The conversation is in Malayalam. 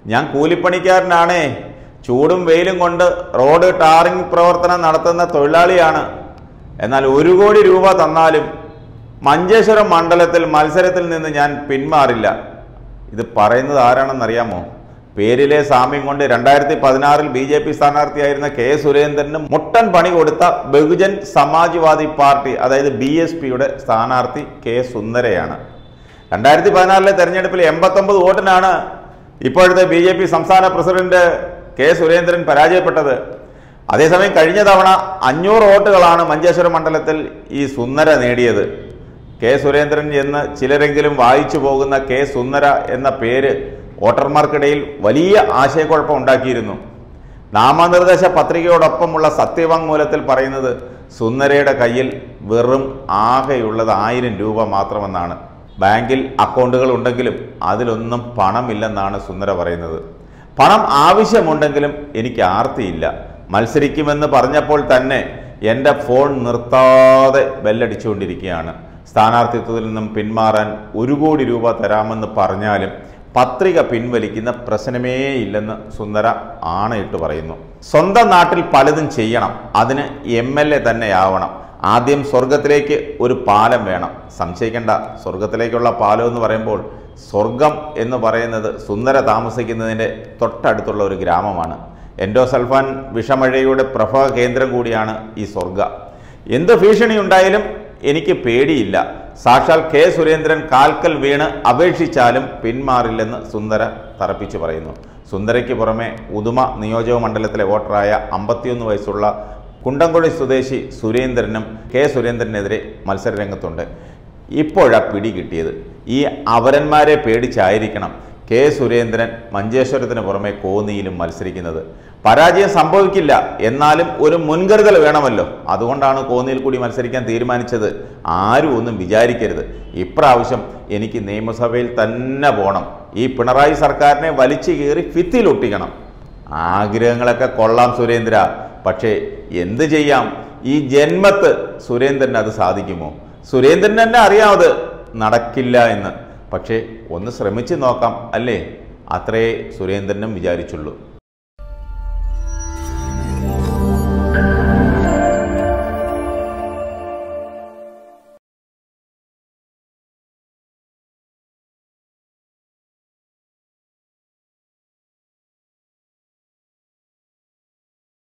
ഞാൻ കൂലിപ്പണിക്കാരനാണേ ചൂടും വെയിലും കൊണ്ട് റോഡ് ടാറിംഗ് പ്രവർത്തനം നടത്തുന്ന തൊഴിലാളിയാണ് എന്നാൽ ഒരു കോടി രൂപ തന്നാലും മഞ്ചേശ്വരം മണ്ഡലത്തിൽ മത്സരത്തിൽ നിന്ന് ഞാൻ പിന്മാറില്ല ഇത് പറയുന്നത് ആരാണെന്നറിയാമോ പേരിലെ സാമ്യം കൊണ്ട് രണ്ടായിരത്തി പതിനാറിൽ ബി ജെ പി സ്ഥാനാർത്ഥിയായിരുന്ന കെ സുരേന്ദ്രന് മുട്ടൻ പണി കൊടുത്ത ബഹുജൻ സമാജ്വാദി പാർട്ടി അതായത് ബി എസ് പിയുടെ സ്ഥാനാർത്ഥി കെ സുന്ദരയാണ് രണ്ടായിരത്തി പതിനാറിലെ തെരഞ്ഞെടുപ്പിൽ എൺപത്തൊമ്പത് വോട്ടിനാണ് ഇപ്പോഴത്തെ ബി ജെ പി സംസ്ഥാന പ്രസിഡന്റ് കെ സുരേന്ദ്രൻ പരാജയപ്പെട്ടത് അതേസമയം കഴിഞ്ഞ തവണ അഞ്ഞൂറ് വോട്ടുകളാണ് മഞ്ചേശ്വരം മണ്ഡലത്തിൽ ഈ സുന്ദര നേടിയത് കെ സുരേന്ദ്രൻ എന്ന് ചിലരെങ്കിലും വായിച്ചു പോകുന്ന കെ സുന്ദര എന്ന പേര് വോട്ടർമാർക്കിടയിൽ വലിയ ആശയക്കുഴപ്പം ഉണ്ടാക്കിയിരുന്നു നാമനിർദ്ദേശ പത്രികയോടൊപ്പമുള്ള സത്യവാങ്മൂലത്തിൽ പറയുന്നത് സുന്ദരയുടെ കയ്യിൽ വെറും ആകെയുള്ളത് ആയിരം രൂപ മാത്രമെന്നാണ് ബാങ്കിൽ അക്കൗണ്ടുകൾ ഉണ്ടെങ്കിലും അതിലൊന്നും പണമില്ലെന്നാണ് സുന്ദര പറയുന്നത് പണം ആവശ്യമുണ്ടെങ്കിലും എനിക്ക് ആർത്തിയില്ല മത്സരിക്കുമെന്ന് പറഞ്ഞപ്പോൾ തന്നെ എൻ്റെ ഫോൺ നിർത്താതെ ബെല്ലടിച്ചുകൊണ്ടിരിക്കുകയാണ് സ്ഥാനാർത്ഥിത്വത്തിൽ നിന്നും പിന്മാറാൻ ഒരു കോടി രൂപ തരാമെന്ന് പറഞ്ഞാലും പത്രിക പിൻവലിക്കുന്ന പ്രശ്നമേ ഇല്ലെന്ന് സുന്ദര ആണയിട്ട് പറയുന്നു സ്വന്തം നാട്ടിൽ പലതും ചെയ്യണം അതിന് എം എൽ എ തന്നെയാവണം ആദ്യം സ്വർഗത്തിലേക്ക് ഒരു പാലം വേണം സംശയിക്കേണ്ട സ്വർഗത്തിലേക്കുള്ള പാലം എന്ന് പറയുമ്പോൾ സ്വർഗം എന്ന് പറയുന്നത് സുന്ദര താമസിക്കുന്നതിൻ്റെ തൊട്ടടുത്തുള്ള ഒരു ഗ്രാമമാണ് എൻഡോസൾഫാൻ വിഷമഴയുടെ പ്രഭവ കേന്ദ്രം കൂടിയാണ് ഈ സ്വർഗ എന്ത് ഭീഷണി ഉണ്ടായാലും എനിക്ക് പേടിയില്ല സാക്ഷാൽ കെ സുരേന്ദ്രൻ കാൽക്കൽ വീണ് അപേക്ഷിച്ചാലും പിന്മാറില്ലെന്ന് സുന്ദര തറപ്പിച്ചു പറയുന്നു സുന്ദരയ്ക്ക് പുറമെ ഉദുമ നിയോജക മണ്ഡലത്തിലെ വോട്ടറായ അമ്പത്തിയൊന്ന് വയസ്സുള്ള കുണ്ടംകുഴി സ്വദേശി സുരേന്ദ്രനും കെ സുരേന്ദ്രനെതിരെ മത്സരരംഗത്തുണ്ട് ഇപ്പോഴാ പിടി കിട്ടിയത് ഈ അവരന്മാരെ പേടിച്ചായിരിക്കണം കെ സുരേന്ദ്രൻ മഞ്ചേശ്വരത്തിന് പുറമെ കോന്നിയിലും മത്സരിക്കുന്നത് പരാജയം സംഭവിക്കില്ല എന്നാലും ഒരു മുൻകരുതൽ വേണമല്ലോ അതുകൊണ്ടാണ് കോന്നിയിൽ കൂടി മത്സരിക്കാൻ തീരുമാനിച്ചത് ആരും ഒന്നും വിചാരിക്കരുത് ഇപ്രാവശ്യം എനിക്ക് നിയമസഭയിൽ തന്നെ പോകണം ഈ പിണറായി സർക്കാരിനെ വലിച്ചു കീറി ഭിത്തിയിലൊട്ടിക്കണം ആഗ്രഹങ്ങളൊക്കെ കൊള്ളാം സുരേന്ദ്ര പക്ഷേ എന്ത് ചെയ്യാം ഈ ജന്മത്ത് സുരേന്ദ്രന് അത് സാധിക്കുമോ സുരേന്ദ്രൻ തന്നെ അറിയാമത് നടക്കില്ല എന്ന് പക്ഷേ ഒന്ന് ശ്രമിച്ചു നോക്കാം അല്ലേ അത്രേ സുരേന്ദ്രനും വിചാരിച്ചുള്ളൂ